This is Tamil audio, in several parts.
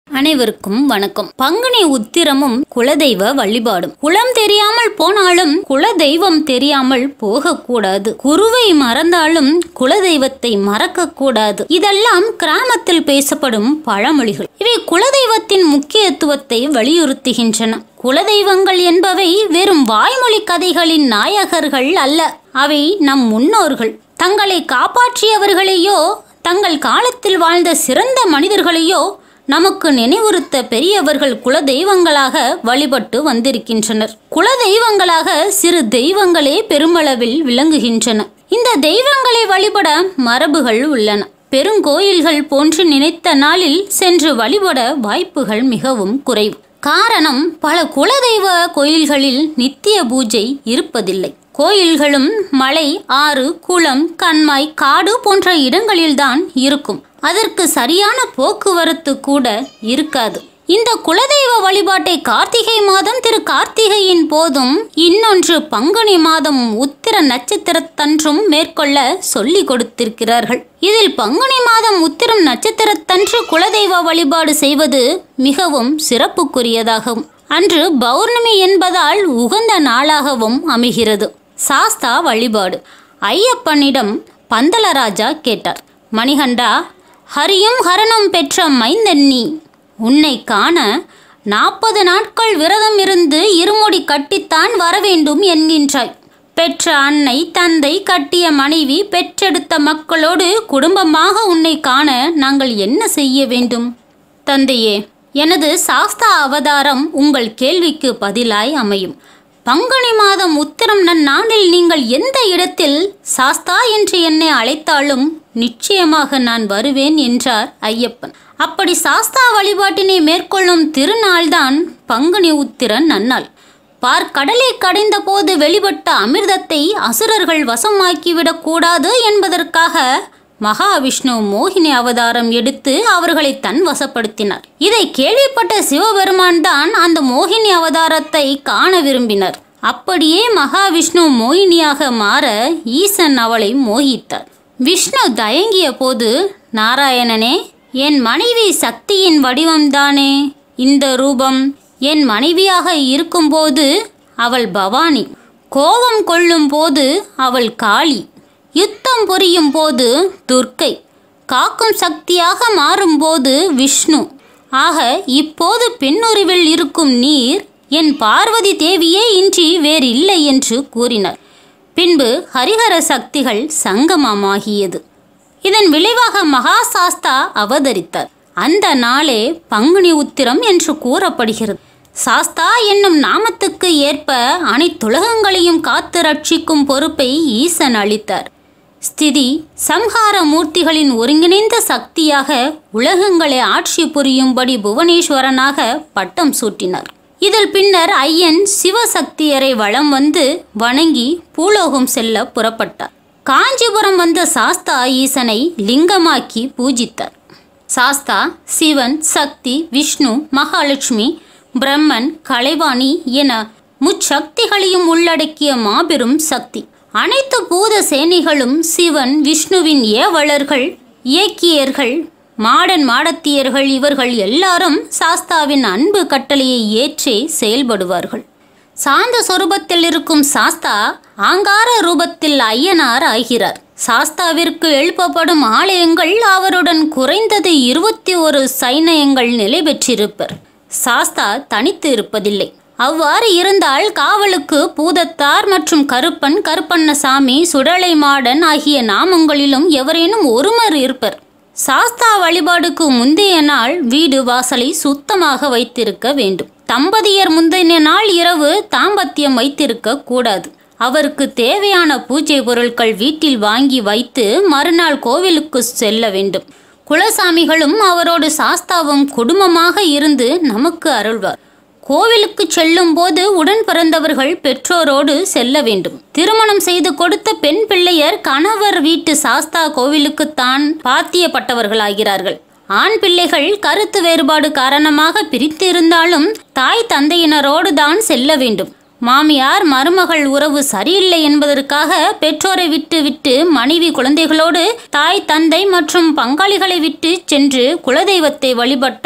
அனைவருக்கும் வணக்கம் பங்குனி உத்திரமும் குலதெய்வ வழிபாடும் குலம் தெரியாமல் போனாலும் குலதெய்வம் தெரியாமல் போகக்கூடாது குருவை மறந்தாலும் குலதெய்வத்தை மறக்க கூடாது இதெல்லாம் கிராமத்தில் பேசப்படும் பழமொழிகள் இவை குலதெய்வத்தின் முக்கியத்துவத்தை வலியுறுத்துகின்றன குலதெய்வங்கள் என்பவை வெறும் வாய்மொழி கதைகளின் நாயகர்கள் அல்ல அவை நம் முன்னோர்கள் தங்களை காப்பாற்றியவர்களையோ தங்கள் காலத்தில் வாழ்ந்த சிறந்த மனிதர்களையோ நமக்கு நினைவுறுத்த பெரியவர்கள் குல தெய்வங்களாக வழிபட்டு வந்திருக்கின்றனர் குல தெய்வங்களாக சிறு தெய்வங்களே பெருமளவில் விளங்குகின்றன இந்த தெய்வங்களை வழிபட மரபுகள் உள்ளன பெருங்கோயில்கள் போன்று நினைத்த நாளில் சென்று வழிபட வாய்ப்புகள் மிகவும் குறைவு காரணம் பல குலதெய்வ கோயில்களில் நித்திய பூஜை இருப்பதில்லை கோயில்களும் மலை ஆறு குளம் கண்மாய் காடு போன்ற இடங்களில்தான் இருக்கும் அதற்கு சரியான போக்குவரத்து கூட இருக்காது இந்த குலதெய்வ வழிபாட்டை கார்த்திகை மாதம் திரு கார்த்திகையின் போதும் இன்னொன்று பங்குனி மாதம் உத்திர நட்சத்திரத்தன்றும் மேற்கொள்ள சொல்லி கொடுத்திருக்கிறார்கள் இதில் பங்குனி மாதம் உத்திரம் நட்சத்திரத்தன்று குலதெய்வ வழிபாடு செய்வது மிகவும் சிறப்புக்குரியதாகும் அன்று பௌர்ணமி என்பதால் உகந்த நாளாகவும் அமைகிறது சாஸ்தா வழிபாடு ஐயப்பனிடம் பந்தலராஜா கேட்டார் மணிகண்டா ஹரியும் ஹரனும் பெற்ற மைந்தன் நீ உன்னை காண நாற்பது நாட்கள் விரதம் இருந்து இருமுடி கட்டித்தான் வரவேண்டும் என்கின்றாய் பெற்ற அன்னை தந்தை கட்டிய மனைவி பெற்றெடுத்த மக்களோடு குடும்பமாக உன்னை காண நாங்கள் என்ன செய்ய வேண்டும் தந்தையே எனது சாஸ்தா அவதாரம் உங்கள் கேள்விக்கு பதிலாய் அமையும் பங்குனி மாதம் உத்திரம் நன்னாளில் நீங்கள் எந்த இடத்தில் சாஸ்தா என்று என்னை அழைத்தாலும் நிச்சயமாக நான் வருவேன் என்றார் ஐயப்பன் அப்படி சாஸ்தா வழிபாட்டினை மேற்கொள்ளும் திருநாள்தான் பங்குனி உத்திரன் நன்னாள் பார் கடலை கடைந்த போது வெளிப்பட்ட அமிர்தத்தை அசுரர்கள் வசமாக்கிவிடக் கூடாது என்பதற்காக மகாவிஷ்ணு மோகினி அவதாரம் எடுத்து அவர்களை தன் வசப்படுத்தினார் இதை கேள்விப்பட்ட சிவபெருமான் தான் அந்த மோகினி அவதாரத்தை காண விரும்பினார் அப்படியே மகாவிஷ்ணு மோகினியாக மாற ஈசன் அவளை மோகித்தார் விஷ்ணு தயங்கிய போது நாராயணனே என் மனைவி சக்தியின் வடிவம்தானே இந்த ரூபம் என் மனைவியாக இருக்கும்போது அவள் பவானி கோபம் கொள்ளும் போது அவள் காளி யுத்தம் புரியும் போது துர்க்கை காக்கும் சக்தியாக மாறும்போது விஷ்ணு ஆக இப்போது பெண்ணுருவில் இருக்கும் நீர் என் பார்வதி தேவியே இன்றி வேறில்லை என்று கூறினார் பின்பு ஹரிஹர சக்திகள் சங்கமமாகியது இதன் விளைவாக மகாசாஸ்தா அவதரித்தார் அந்த நாளே பங்குனி உத்திரம் என்று கூறப்படுகிறது சாஸ்தா என்னும் நாமத்துக்கு ஏற்ப அனைத்துலகங்களையும் காத்து ரட்சிக்கும் பொறுப்பை ஈசன் அளித்தார் ஸ்திதி சம்ஹார மூர்த்திகளின் ஒருங்கிணைந்த சக்தியாக உலகங்களை ஆட்சி புரியும்படி புவனேஸ்வரனாக பட்டம் சூட்டினார் இதில் பின்னர் ஐயன் சிவசக்தியரை வலம் வந்து வணங்கி பூலோகம் செல்ல புறப்பட்டார் காஞ்சிபுரம் வந்த சாஸ்தா ஈசனை லிங்கமாக்கி பூஜித்தார் சாஸ்தா சிவன் சக்தி விஷ்ணு மகாலட்சுமி பிரம்மன் கலைவாணி என முச்சக்திகளையும் உள்ளடக்கிய மாபெரும் சக்தி அனைத்து பூத சேனைகளும் சிவன் விஷ்ணுவின் ஏவலர்கள் இயக்கியர்கள் மாடன் மாடத்தியர்கள் இவர்கள் எல்லாரும் சாஸ்தாவின் அன்பு கட்டளையை ஏற்றே செயல்படுவார்கள் சாந்த சொரூபத்தில் இருக்கும் சாஸ்தா ஆங்கார ரூபத்தில் ஐயனார் ஆகிறார் சாஸ்தாவிற்கு எழுப்பப்படும் ஆலயங்கள் அவருடன் குறைந்தது இருபத்தி ஒரு சைனயங்கள் நிலை பெற்றிருப்பர் சாஸ்தா தனித்து இருப்பதில்லை அவ்வாறு இருந்தால் காவலுக்கு பூதத்தார் மற்றும் கருப்பன் கருப்பண்ணசாமி சுடலை மாடன் ஆகிய நாமங்களிலும் எவரேனும் ஒருமர் இருப்பர் சாஸ்தா வழிபாடுக்கு முந்தைய நாள் வீடு வாசலை சுத்தமாக வைத்திருக்க வேண்டும் தம்பதியர் முந்தைய நாள் இரவு தாம்பத்தியம் வைத்திருக்க கூடாது அவருக்கு தேவையான பூஜை பொருட்கள் வீட்டில் வாங்கி வைத்து மறுநாள் கோவிலுக்கு செல்ல வேண்டும் குலசாமிகளும் அவரோடு சாஸ்தாவும் குடும்பமாக இருந்து நமக்கு அருள்வார் கோவிலுக்கு செல்லும் போது உடன் பிறந்தவர்கள் பெற்றோரோடு செல்ல வேண்டும் திருமணம் செய்து கொடுத்த பெண் பிள்ளையர் கணவர் வீட்டு சாஸ்தா கோவிலுக்குத்தான் பாத்தியப்பட்டவர்களாகிறார்கள் ஆண் பிள்ளைகள் கருத்து வேறுபாடு காரணமாக பிரித்து இருந்தாலும் தாய் தந்தையினரோடு தான் செல்ல வேண்டும் மாமியார் மருமகள் உறவு சரியில்லை என்பதற்காக பெற்றோரை விட்டு விட்டு மனைவி குழந்தைகளோடு தாய் தந்தை மற்றும் பங்காளிகளை விட்டு சென்று குலதெய்வத்தை வழிபட்டால்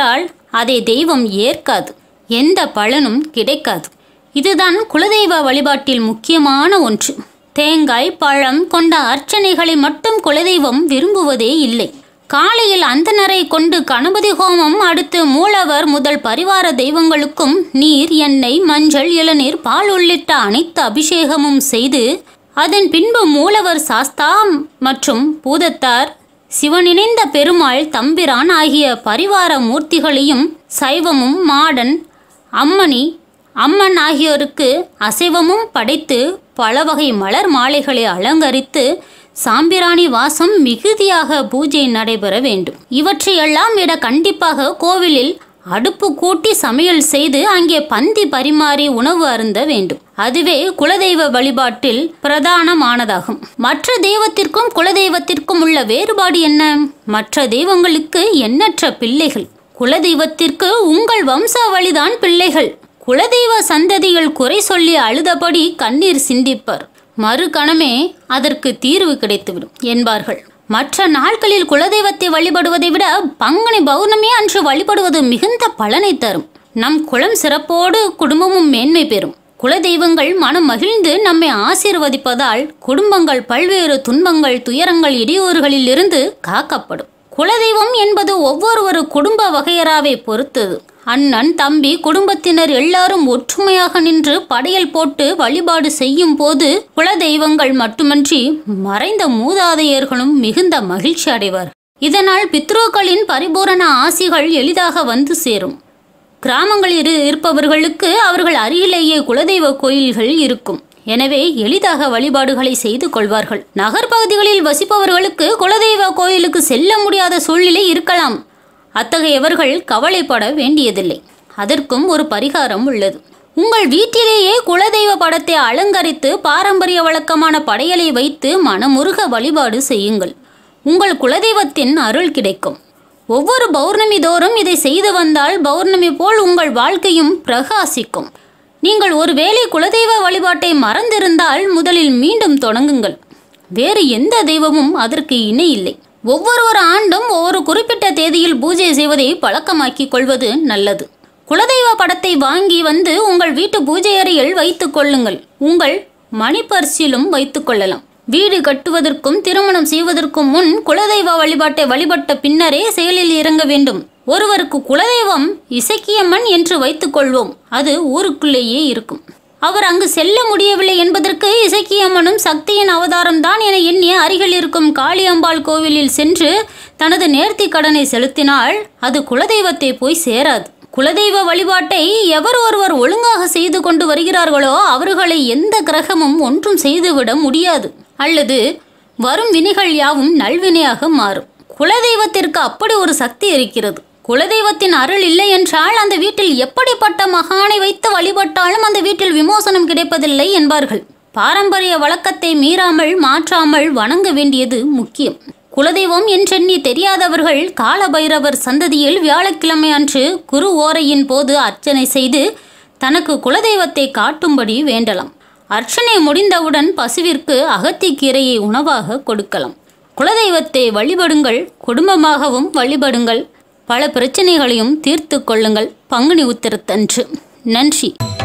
அதை தெய்வம் ஏற்காது எந்த பலனும் கிடைக்காது இதுதான் குலதெய்வ வழிபாட்டில் முக்கியமான ஒன்று தேங்காய் பழம் கொண்ட அர்ச்சனைகளை மட்டும் குலதெய்வம் விரும்புவதே இல்லை காலையில் அந்தனரை கொண்டு கணபதி ஹோமம் அடுத்து மூலவர் முதல் பரிவார தெய்வங்களுக்கும் நீர் எண்ணெய் மஞ்சள் இளநீர் பால் உள்ளிட்ட அனைத்து அபிஷேகமும் செய்து அதன் பின்பு மூலவர் சாஸ்தா மற்றும் பூதத்தார் சிவனிணைந்த பெருமாள் தம்பிரான் ஆகிய பரிவார மூர்த்திகளையும் சைவமும் மாடன் அம்மணி அம்மன் ஆகியோருக்கு அசைவமும் படைத்து பல வகை மலர் மாலைகளை அலங்கரித்து சாம்பிராணி வாசம் மிகுதியாக பூஜை நடைபெற வேண்டும் இவற்றையெல்லாம் விட கண்டிப்பாக கோவிலில் அடுப்பு கூட்டி சமையல் செய்து அங்கே பந்தி பரிமாறி உணவு அருந்த வேண்டும் அதுவே குலதெய்வ வழிபாட்டில் பிரதானமானதாகும் மற்ற தெய்வத்திற்கும் குலதெய்வத்திற்கும் உள்ள வேறுபாடு என்ன மற்ற தெய்வங்களுக்கு எண்ணற்ற பிள்ளைகள் குலதெய்வத்திற்கு உங்கள் வம்சாவளிதான் பிள்ளைகள் குலதெய்வ சந்ததிகள் குறை சொல்லி அழுதபடி கண்ணீர் சிந்திப்பர் மறுகணமே அதற்கு தீர்வு கிடைத்துவிடும் என்பார்கள் மற்ற நாட்களில் குலதெய்வத்தை வழிபடுவதை விட பங்குனி பௌர்ணமி அன்று வழிபடுவது மிகுந்த பலனை தரும் நம் குலம் சிறப்போடு குடும்பமும் மேன்மை பெறும் குலதெய்வங்கள் மனம் மகிழ்ந்து நம்மை ஆசீர்வதிப்பதால் குடும்பங்கள் பல்வேறு துன்பங்கள் துயரங்கள் இடையூறுகளில் இருந்து காக்கப்படும் குலதெய்வம் என்பது ஒவ்வொருவரு குடும்ப வகையறாவை பொறுத்தது அண்ணன் தம்பி குடும்பத்தினர் எல்லாரும் ஒற்றுமையாக நின்று படையல் போட்டு வழிபாடு செய்யும் போது குலதெய்வங்கள் மட்டுமன்றி மறைந்த மூதாதையர்களும் மிகுந்த மகிழ்ச்சி அடைவார் இதனால் பித்ருக்களின் பரிபூரண ஆசிகள் எளிதாக வந்து சேரும் கிராமங்களில் இரு- இருப்பவர்களுக்கு அவர்கள் அருகிலேயே குலதெய்வ கோயில்கள் இருக்கும் எனவே எளிதாக வழிபாடுகளை செய்து கொள்வார்கள் நகர்ப்பகுதிகளில் வசிப்பவர்களுக்கு குலதெய்வ கோயிலுக்கு செல்ல முடியாத சூழ்நிலை இருக்கலாம் அத்தகையவர்கள் கவலைப்பட வேண்டியதில்லை அதற்கும் ஒரு பரிகாரம் உள்ளது உங்கள் வீட்டிலேயே குலதெய்வ படத்தை அலங்கரித்து பாரம்பரிய வழக்கமான படையலை வைத்து மனமுருக வழிபாடு செய்யுங்கள் உங்கள் குலதெய்வத்தின் அருள் கிடைக்கும் ஒவ்வொரு பௌர்ணமி தோறும் இதை செய்து வந்தால் பௌர்ணமி போல் உங்கள் வாழ்க்கையும் பிரகாசிக்கும் நீங்கள் ஒருவேளை குலதெய்வ வழிபாட்டை மறந்திருந்தால் முதலில் மீண்டும் தொடங்குங்கள் வேறு எந்த தெய்வமும் அதற்கு இணை இல்லை ஒவ்வொரு ஒரு ஆண்டும் ஒவ்வொரு குறிப்பிட்ட தேதியில் பூஜை செய்வதை பழக்கமாக்கிக் கொள்வது நல்லது குலதெய்வ படத்தை வாங்கி வந்து உங்கள் வீட்டு பூஜை அறையில் வைத்துக் கொள்ளுங்கள் உங்கள் மணிப்பர்சிலும் வைத்துக் கொள்ளலாம் வீடு கட்டுவதற்கும் திருமணம் செய்வதற்கும் முன் குலதெய்வ வழிபாட்டை வழிபட்ட பின்னரே செயலில் இறங்க வேண்டும் ஒருவருக்கு குலதெய்வம் இசக்கியம்மன் என்று வைத்துக் கொள்வோம் அது ஊருக்குள்ளேயே இருக்கும் அவர் அங்கு செல்ல முடியவில்லை என்பதற்கு இசக்கியம்மனும் சக்தியின் அவதாரம்தான் என எண்ணி அருகில் இருக்கும் காளியம்பாள் கோவிலில் சென்று தனது நேர்த்தி கடனை செலுத்தினால் அது குலதெய்வத்தை போய் சேராது குலதெய்வ வழிபாட்டை எவர் ஒருவர் ஒழுங்காக செய்து கொண்டு வருகிறார்களோ அவர்களை எந்த கிரகமும் ஒன்றும் செய்துவிட முடியாது அல்லது வரும் வினைகள் யாவும் நல்வினையாக மாறும் குலதெய்வத்திற்கு அப்படி ஒரு சக்தி இருக்கிறது குலதெய்வத்தின் அருள் இல்லை என்றால் அந்த வீட்டில் எப்படிப்பட்ட மகானை வைத்து வழிபட்டாலும் அந்த வீட்டில் விமோசனம் கிடைப்பதில்லை என்பார்கள் பாரம்பரிய வழக்கத்தை மீறாமல் மாற்றாமல் வணங்க வேண்டியது முக்கியம் குலதெய்வம் என்றெண்ணி தெரியாதவர்கள் காலபைரவர் சந்ததியில் வியாழக்கிழமை அன்று குரு ஓரையின் போது அர்ச்சனை செய்து தனக்கு குலதெய்வத்தை காட்டும்படி வேண்டலாம் அர்ச்சனை முடிந்தவுடன் பசுவிற்கு அகத்திக்கீரையை உணவாக கொடுக்கலாம் குலதெய்வத்தை வழிபடுங்கள் குடும்பமாகவும் வழிபடுங்கள் பல பிரச்சனைகளையும் தீர்த்து கொள்ளுங்கள் பங்குனி உத்திரத்தன்று நன்றி